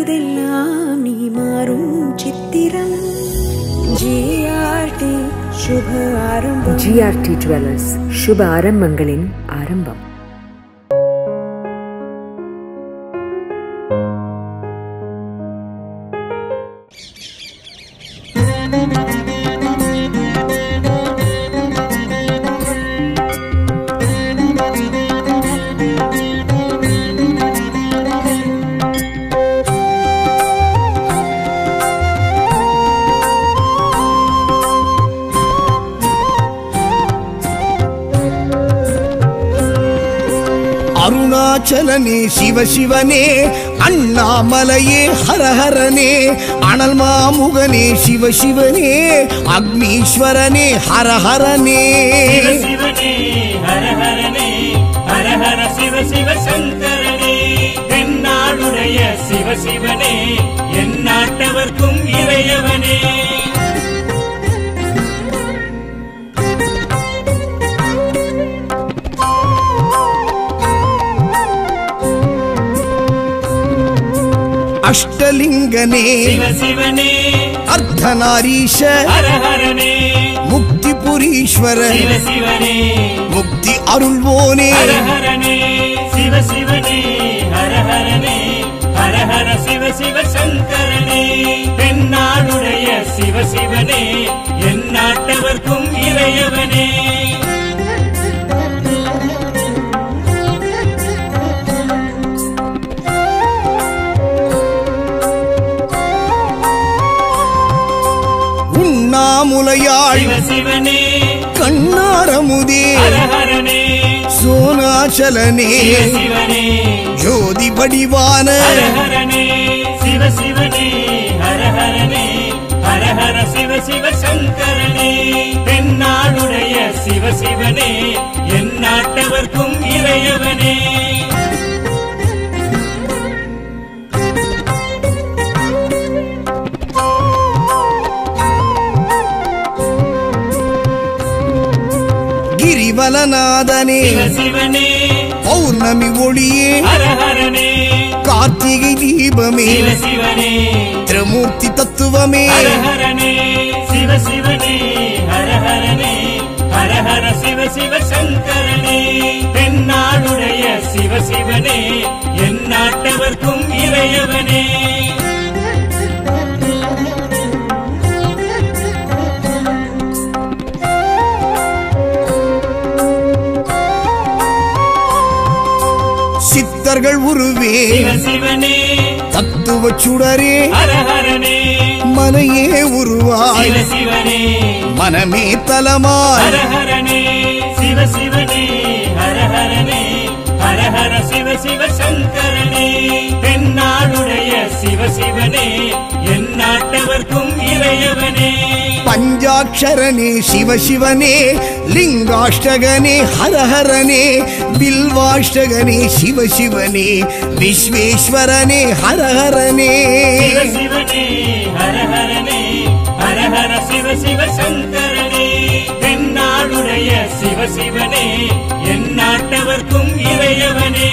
வருவதெல்லாம் நீ மாறும் சித்திரம் ஜிஆர்டி சுப ஆரம்பம் ஜிஆர்டி ஜுவல்லர்ஸ் சுப ஆரம்பங்களின் ஆரம்பம் அருணாச்சலனே சிவசிவனே அண்ணாமலையே ஹரஹரனே அனல் மாமுகனே சிவசிவனே அக்னீஸ்வரனே ஹரஹரனே சிவனே ஹர ஹரனே ஹர ஹர சிவ சிவ சங்கரனே தென்னாடுடைய சிவ சிவனே என் நாட்டவர்க்கும் இறையவனே அஷ்டலிங்கனே சிவ சிவனே அர்த்தநாரீஷ ஹர ஹரனே முக்தி புரீஸ்வர சிவ சிவனே முக்தி அருள்வோனே ஹர ஹரனே சிவ சிவனே ஹர ஹரனே ஹர ஹர சிவ சிவ சங்கரனே தென்னாடுடைய சிவ சிவனே என் நாட்டவர்க்கும் இறையவனே உண்ணாமுலையாள் சிவ சிவனே கண்ணாரமுதே ஹர ஹரனே சோனாச்சலனே சிவ சிவனே ஜோதி வடிவான ஹர ஹரனே சிவ சிவனே ஹர ஹரனே ஹர ஹர சிவ சிவ சங்கரனே தென்னாடுடைய சிவ சிவனே என் நாட்டவர்க்கும் இறையவனே கிரிவலநாதனே சிவ சிவனே பௌர்ணமி ஒளியே ஹர ஹரனே கார்த்திகை தீபமே சிவ சிவனே திரமூர்த்தி தத்துவமே ஹர ஹரனே சிவ சிவனே ஹர ஹரனே ஹர ஹர சிவ சிவ சங்கரனே தென்னாடுடைய சிவ சிவனே என் நாட்டவர்க்கும் இறையவனே சித்தர்கள் உருவே சிவ சிவனே தத்துவ சுடரே ஹர ஹரனே மனையே உருவாய் சிவ சிவனே மனமே தலமாய் ஹர ஹரனே சிவ சிவனே ஹர ஹரனே ஹர ஹர சிவ சிவ சங்கரனே தென்னாடுடைய சிவ சிவனே என் நாட்டவர்க்கும் இறையவனே பஞ்சாட்சரனே சிவசிவனே லிங்காஷ்டகனே ஹரஹரனே பில்வாஷ்டகனே சிவசிவனே விஸ்வேஸ்வரனே ஹரஹரனே சிவ சிவனே ஹர ஹரனே ஹர ஹர சிவ சிவ சங்கரனே தென்னாடுடைய சிவ சிவனே என் நாட்டவர்க்கும் இறையவனே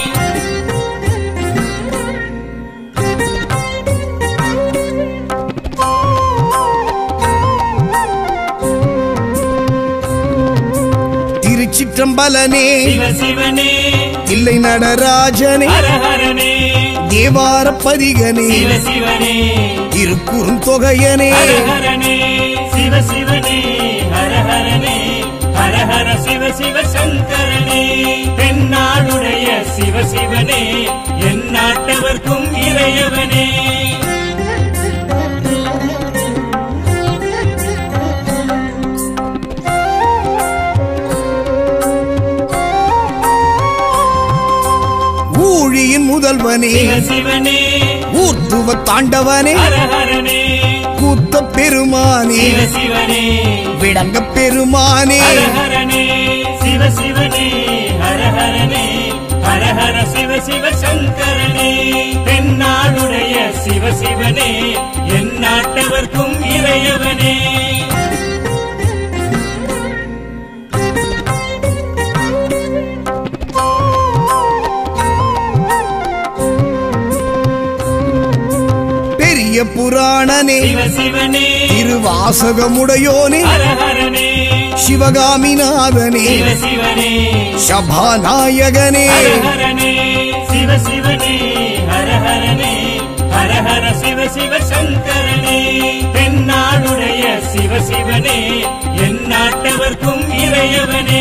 திருச்சிற்றம்பலனே சிவ சிவனே இல்லை நடராஜனே ஹர ஹரனே தேவார பதிகனே சிவ சிவனே திருக்குறுந்தொகையனே ஹர ஹரனே சிவ சிவனே ஹர ஹரனே ஹர ஹர சிவ சிவ சங்கரனே தென்னாடுடைய சிவ சிவனே என் நாட்டவர்க்கும் இறையவனே ஊழியின் முதல்வனே சிவ சிவனே ஊர்த்துவ தாண்டவனே ஹர ஹரனே கூத்த பெருமானே சிவ சிவனே விடங்க பெருமானே ஹர ஹரனே சிவ சிவனே ஹர ஹரனே ஹர ஹர சிவ சிவ சங்கரனே தென்னாடுடைய சிவ சிவனே என் நாட்டவர்க்கும் இறையவனே பெரிய புராணனே சிவ சிவனே திருவாசகமுடையோனே ஹரஹரனே சிவகாமிநாதனே சிவ சிவனே சபாநாயகனே ஹரஹரனே சிவ சிவனே ஹரஹரனே ஹரஹர சிவ சிவ சங்கரனே தென்னாடுடைய சிவ சிவனே என் நாட்டவர்க்கும் இறையவனே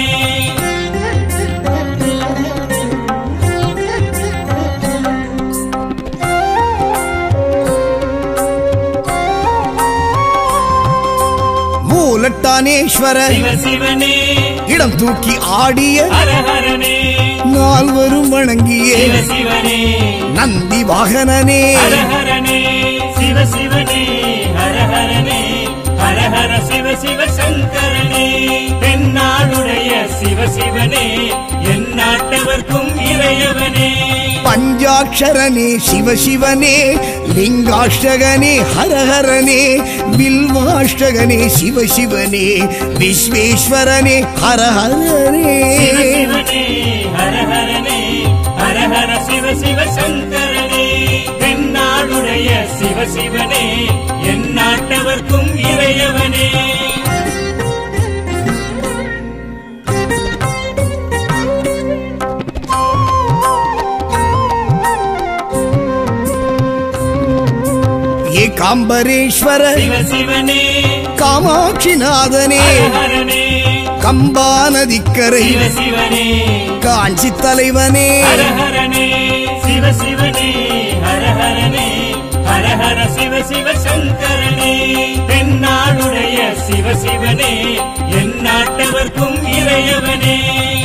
மூலட்டானேஸ்வர சிவ சிவனே இடம் தூக்கி ஆடிய ஹரஹரனே நால்வரும் வணங்கிய சிவ சிவனே நந்தி வாகனனே ஹரஹரனே சிவ சிவனே ஹரஹரனே ஹரஹர சிவ சிவ சங்கரனே தென்னாடுடைய சிவ சிவனே என் நாட்டவர்க்கும் இறையவனே பஞ்சாட்சரனே சிவசிவனே லிங்காஷ்டகனே ஹரஹரனே பில்வாஷ்டகனே சிவசிவனே விஸ்வேஸ்வரனே ஹரஹரனே சிவ சிவனே ஹரஹரனே ஹரஹர சிவ சிவ சங்கரனே தென்னாடுடைய சிவ சிவனே என் நாட்டவர்க்கும் இறையவனே ஏகாம்பரேஸ்வர சிவ சிவனே காமாட்சிநாதனே ஹரஹரனே கம்பா நதிக்கரை சிவ சிவனே காஞ்சி தலைவனே ஹரஹரனே சிவ சிவனே ஹரஹரனே ஹரஹர சிவ சிவ சங்கரனே தென்னாடுடைய சிவ சிவனே என் நாட்டவர்க்கும் இறையவனே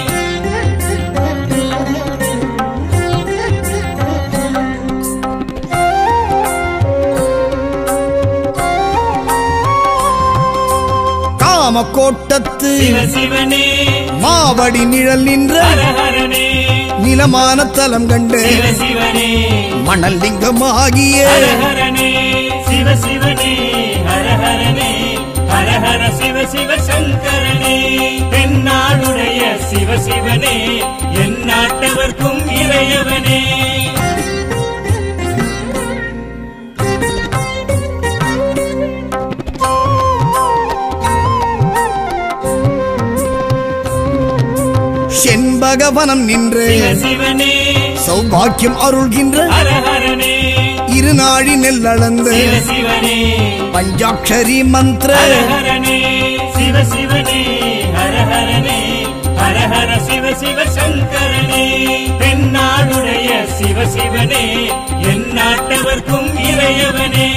காமக்கோட்டத்து சிவ சிவனே மாவடி நிழல் நின்ற ஹரஹரனே நிலமான தலம் கண்டு சிவ சிவனே மணல் லிங்கமாகிய ஹரஹரனே சிவ சிவனே ஹரஹரனே ஹரஹர சிவ சிவ சங்கரனே தென்னாடுடைய சிவ சிவனே என் நாட்டவர்க்கும் இறையவனே செண்பகவனம் நின்று சிவ சிவனே சௌபாக்கியம் அருள்கின்ற ஹரஹரனே இருநாழி நெல்லளந்து சிவ சிவனே பஞ்சாட்சரி மந்திர ஹரஹரனே சிவ சிவனே ஹரஹரனே ஹரஹர சிவ சிவ சங்கரனே தென்னாடுடைய சிவ சிவனே என் நாட்டவர்க்கும் இறையவனே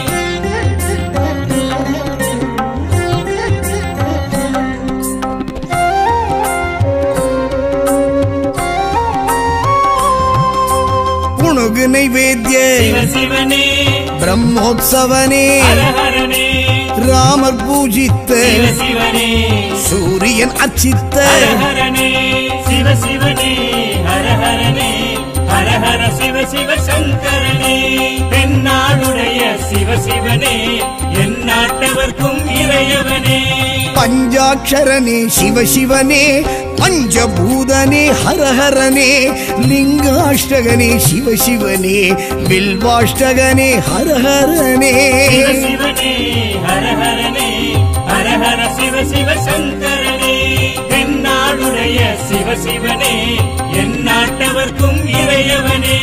புணுகு நைவேத்திய சிவ சிவனே பிரம்மோத்சவனே ஹரஹரனே ராமர் பூஜித்த சிவ சிவனே சூரியன் அச்சித்த ஹரஹரனே சிவ சிவனே ஹரஹரனே ஹரஹர சிவ சிவ சங்கரனே தென்னாடுடைய சிவ சிவனே என் நாட்டவர்க்கும் இறையவனே பஞ்சாட்சரனே சிவசிவனே பஞ்சபூதனே ஹரஹரனே லிங்காஷ்டகனே சிவசிவனே வில்வாஷ்டகனே ஹரஹரனே சிவ சிவனே ஹரஹரனே ஹரஹர சிவ சிவ சங்கரனே தென்னாடுடைய சிவ சிவனே என் நாட்டவர்க்கும் இறையவனே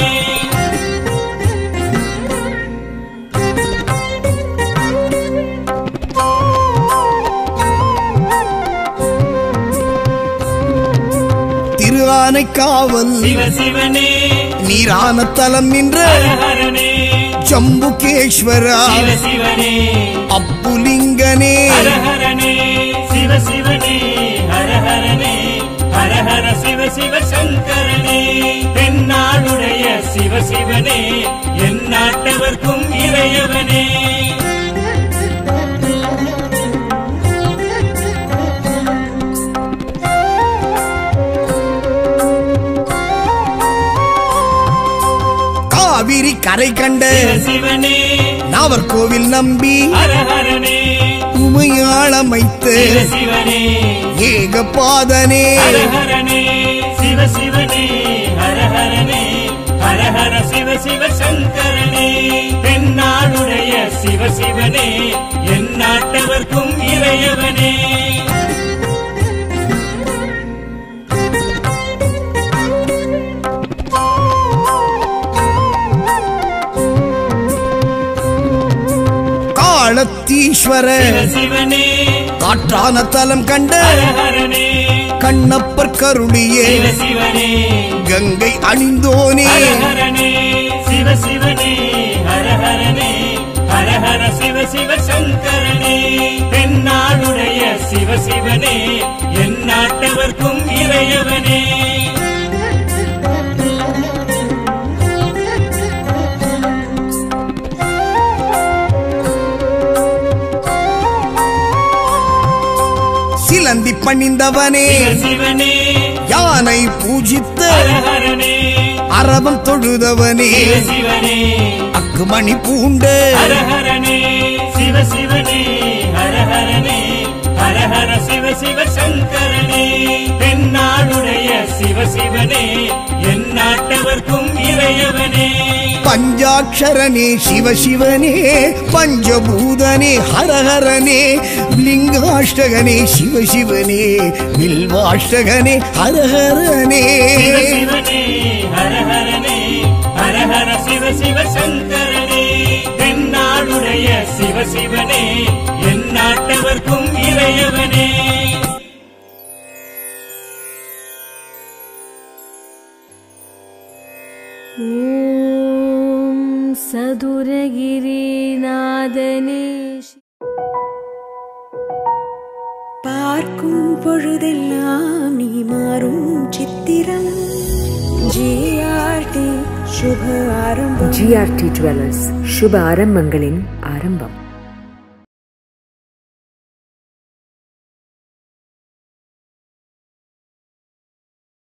திரு ஆனைக்காவல் சிவ சிவனே நீரான தலம் நின்ற ஹரஹரனே ஜம்புகேஸ்வரா சிவ சிவனே அப்புலிங்கனே ஹரஹரனே சிவ சிவனே ஹரஹரனே ஹரஹர சிவ சிவ சங்கரனே தென்னாடுடைய சிவ சிவனே என் நாட்டவர்க்கும் இறையவனே காவிரி கரை கண்ட சிவ சிவனே நாவர்கோவில் நம்பி ஹரஹரனே உமையாளமைத்து சிவ சிவனே ஏகபாதனே ஹரஹரனே சிவ சிவனே ஹரஹரனே ஹரஹர சிவ சிவ சங்கரனே தென்னா தென்னாடுடைய சிவசிவனே என் நாட்டவர்க்கும் இறையவனே காலத்தீஸ்வர சிவசிவனே காற்றான தலம் கண்ட ஹரஹரனே கண்ணப்பர் கருளியே சிவசிவனே கங்கை அணிந்தோனே ஹரஹரனே சிவசிவனே ஹரஹரனே ஹரஹர சிவ சிவ சங்கரனே தென்னாடுடைய சிவசிவனே என் நாட்டவர்க்கும் இறையவனே சிலந்தி பணிந்தவனே சிவசிவனே யானை பூஜித்த ஹரஹரனே அரவம் தொழுதவனே சிவசிவனே அக்குமணி பூண்ட ஹரஹரனே சிவசிவனே ஹரஹரனே ஹரஹர சிவ சிவ சங்கரனே தென்னாடுடைய சிவசிவனே என் நாட்டவர்க்கும் இறையவனே பஞ்சாட்சரனே சிவசிவனே பஞ்சபூதனே ஹரஹரனே லிங்காஷ்டகனே சிவசிவனே வில்வாஷ்டகனே ஹரஹரனே சிவசிவனே ஹரஹரனே ஹரஹர சிவ சிவ சங்கரனே தென்னாடுடைய சிவசிவனே என் நாட்டவர்க்கும் இறையவனே ॐ सदुरगिरिनादने பார்க்கும் பொழுதெல்லாம் நீ மாறும் சித்திரம் ஜிஆர்டி சுப ஆரம்பம் ஜிஆர்டி ஜுவல்லர்ஸ் சுப ஆரம்பங்களின் ஆரம்பம்